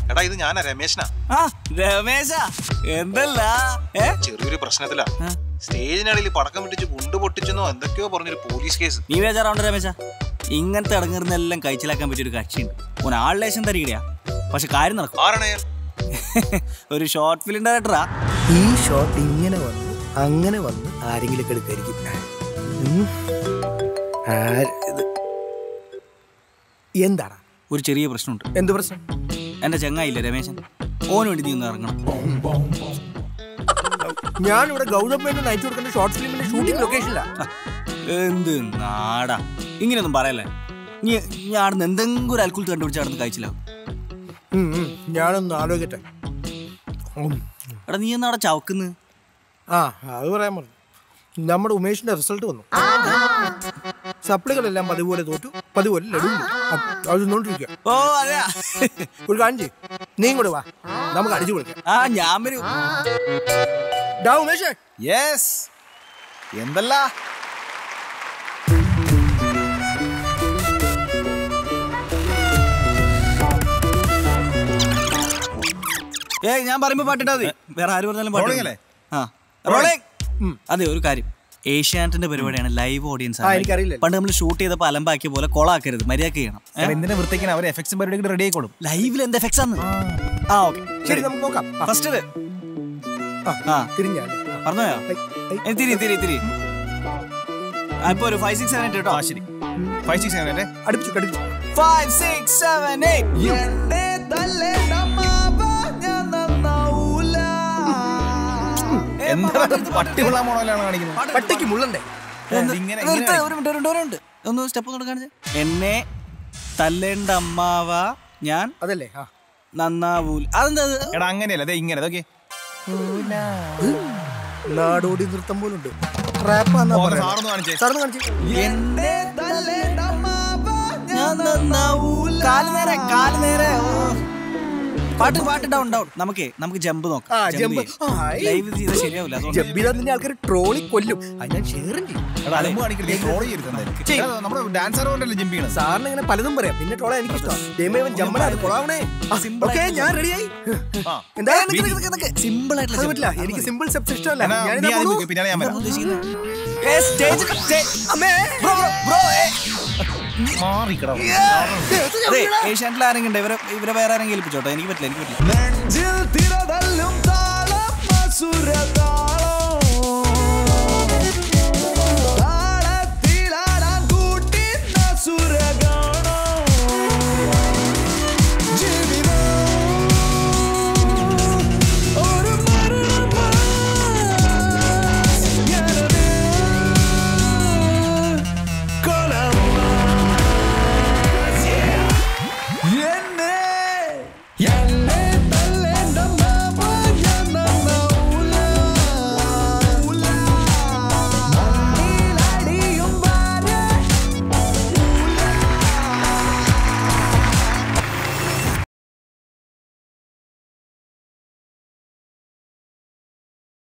എടാ ഇത് ഞാനാ രമേശനാ ആ രമേശ എന്തല്ല ഏ ചെറിയൊരു പ്രശ്നത്തിലാ സ്റ്റേജിനടിയിൽ പടക്കം വിട്ടിച്ച് ഗുണ്ട് പൊട്ടിച്ചെന്നോ എന്തൊക്കെയോ പറഞ്ഞൊരു പോലീസ് കേസ് നീ ബേജാറാവണ്ട രമേശ ഇങ്ങനത്തെ ഇടങ്ങറുന്നെല്ലാം കഴിച്ചിലാക്കാൻ പറ്റിയൊരു കക്ഷിയുണ്ട് ഓൻ ആളിലേശം തരികയാ പക്ഷെ കാര്യം നടക്കും ആരാണ് അയാൾ ഒരു ഷോർട്ട് ഫിലിം ഡയറക്ടറാ ഈ ഷോട്ട് ഇങ്ങനെ വന്ന് അങ്ങനെ വന്ന് ആരെങ്കിലും എടുക്കായിരിക്കും ഉം. ആര് ഇത്? എന്താണ് ഒരു ചെറിയ പ്രശ്നമുണ്ട് എന്ത് പ്രശ്നം എന്റെ ചങ്ങായില്ലേ രമേശൻ ഓന് വേണ്ടി നീ ഒന്ന് ഇറങ്ങണം ഞാനിവിടെ ഗൗതം മേനോൻ അയച്ചു കൊടുക്കുന്ന ഷോർട്ട് ഫിലിമിന്റെ ഷൂട്ടിംഗ് ലൊക്കേഷനിലാ ആ, എന്ത് നാടാ ഇങ്ങനെയൊന്നും പറയല്ലേ നീ ഞാൻ അവിടുന്ന് എന്തെങ്കിലും ഒരു അൽക്കുലത്ത് കണ്ടുപിടിച്ച് അവിടുന്ന് കഴിച്ചില്ലാവും ഉം, ഉം. ഞാനൊന്ന് ആലോചിക്കട്ടെ ഉം. എടാ നീ എന്നാ അവിടെ ചവക്കുന്ന് ആ അത് പറയാൻ പറഞ്ഞു നമ്മുടെ ഉമേഷിന്റെ റിസൾട്ട് വന്നു സപ്ലികളെല്ലാം പതിപോലെ തോറ്റു പതിപോലെ ലഡു അത് തിന്നോണ്ടിരിക്കുക ഓ അതെയാ ഒരു കാര്യം ചെയ്യും നീ കൂടെ വാ നമുക്ക് അടിച്ചു കൊടുക്കാം ആ ഞാൻ വരും ഡാ ഉമേഷേ യെസ് എന്തല്ല ഏയ് ഞാൻ പറയുമ്പോ പാട്ടിട്ടാ മതി വേറെ ആര് പറഞ്ഞാലും പാട്ട് Rolling അല്ലേ? ആ റോളിംഗ് അതെ ഒരു കാര്യം ഏഷ്യാനെറ്റിന്റെ പരിപാടിയാണ് ലൈവ് ഓഡിയൻസ് ആ, എനിക്കറിയില്ല. പണ്ട് നമ്മൾ ഷൂട്ട് ചെയ്തപ്പോ അലമ്പാക്കിയ പോലെ കൊളാക്കരുത് മര്യാദ ചെയ്യണം എന്തിനാ വൃത്തിക്കാൻ അവർ എഫക്ട്സും പരിപാടി റെഡി ആയിക്കോളും ലൈവിൽ എന്ത് എഫക്ട്സ് ആണ് ആ ഓക്കെ ശരി നമുക്ക് നോക്കാം ആ, ഫസ്റ്റ് ആ, ആ തിരിഞ്ഞാല് പറഞ്ഞോയോ ഐ, ഐ. ഏ, തിരി തിരി തിരി ആ, ഇപ്പൊ ഒരു ഫൈവ് സിക്സ് സെവൻ എയ്റ്റ് കേട്ടോ ആ ശരി ഫൈവ് സിക്സ് സെവൻ അല്ലേ അടുപ്പിച്ചു കടുപ്പിച്ചു ഫൈവ് സിക്സ് സെവൻ എയ്റ്റ് എന്താ പട്ടി കൊള്ളാൻ മോണലാണ് കാണിക്കുന്നത് പട്ടിക്ക് മുള്ളണ്ടേ ഇങ്ങനെ ഇങ്ങനെ നിർത്ത്, ഒരു മിനിറ്റ്, ഒരു മിനിറ്റ്, ഒരു മിനിറ്റ്. ഒന്ന് സ്റ്റെപ്പ് ഒന്ന് കാണിച്ചേ എന്നെ തല്ലേണ്ട അമ്മാവ ഞാൻ അതല്ലേ ആ നന്നാവൂല അതെന്താ അത്? എടാ അങ്ങനെയല്ല അതെ ഇങ്ങനെ അതൊക്കെ നാടോടി നൃത്തം പോലുണ്ട് റാപ്പാന്നാ ഓ, പറയുന്നത്. സാറൊന്ന് കാണിച്ചേ. സാറൊന്ന് കാണിച്ചേ എന്നെ തല്ലേണ്ട അമ്മാവ ഞാൻ നന്നാവൂല കാല് നേരെ കാല് നേരെ ഓ. പാട്ട് പാട്ട് ഡൗൺ ഡൗൺ നമുക്കേ നമുക്ക് ജമ്പ് ആ, നോക്കാം jump. ആ, ഈ- ലൈവ് ചെയ്താൽ ശരിയാവില്ല അതുകൊണ്ട് ജബ്ബിതാ നിന്നെ ആൾക്കാർ ട്രോളി കൊല്ലും അത് ഞാൻ ഷെയറും ചെയ്യും എടാ അലമ്പ് കാണിക്കരുത് ട്രോൾ ചെയ്യരുത് എന്തായാലും ചെയ്യ്. എടാ, നമ്മുടെ ഡാൻസർ കൊണ്ടല്ലേ ജമ്പ് ചെയ്യണം സാറിന് ഇങ്ങനെ പലതും പറയാം പിന്നെ ട്രോളാ എനിക്ക് ഇഷ്ടം ദൈവം ജമ്മന അത് കൊളാവണേ Simple ഓക്കെ ആയിട്ടുള്ള ഞാൻ റെഡിയായി ആ. എന്താ സിമ്പിൾ ആയിട്ടുള്ള അത് jump. പറ്റില്ല എനിക്ക് സിമ്പിൾ സ്റ്റെപ്സ് ഇഷ്ടമല്ല എന്നാ, ഞാനിതാ നീ ആദ്യം പോണു. പോക്ക്, പിന്നാലെ ഞാൻ എന്താ വരാം ഉദ്ദേശിക്കുന്നത്? ഏ, stage ക്ക് stay- അമ്മേ Bro, bro, bro, ഏ. മാറിക്കടാ അതെ ഏഷ്യാനെറ്റിൽ ആരെങ്കിലും ഉണ്ട് ഇവരെ ഇവരെ വേറെ ആരെങ്കിലും ഏൽപ്പിച്ചോട്ടോ എനിക്ക് പറ്റില്ല എനിക്ക് പറ്റില്ല നെഞ്ചിൽ തിരതല്ലും താളം അസുരതാ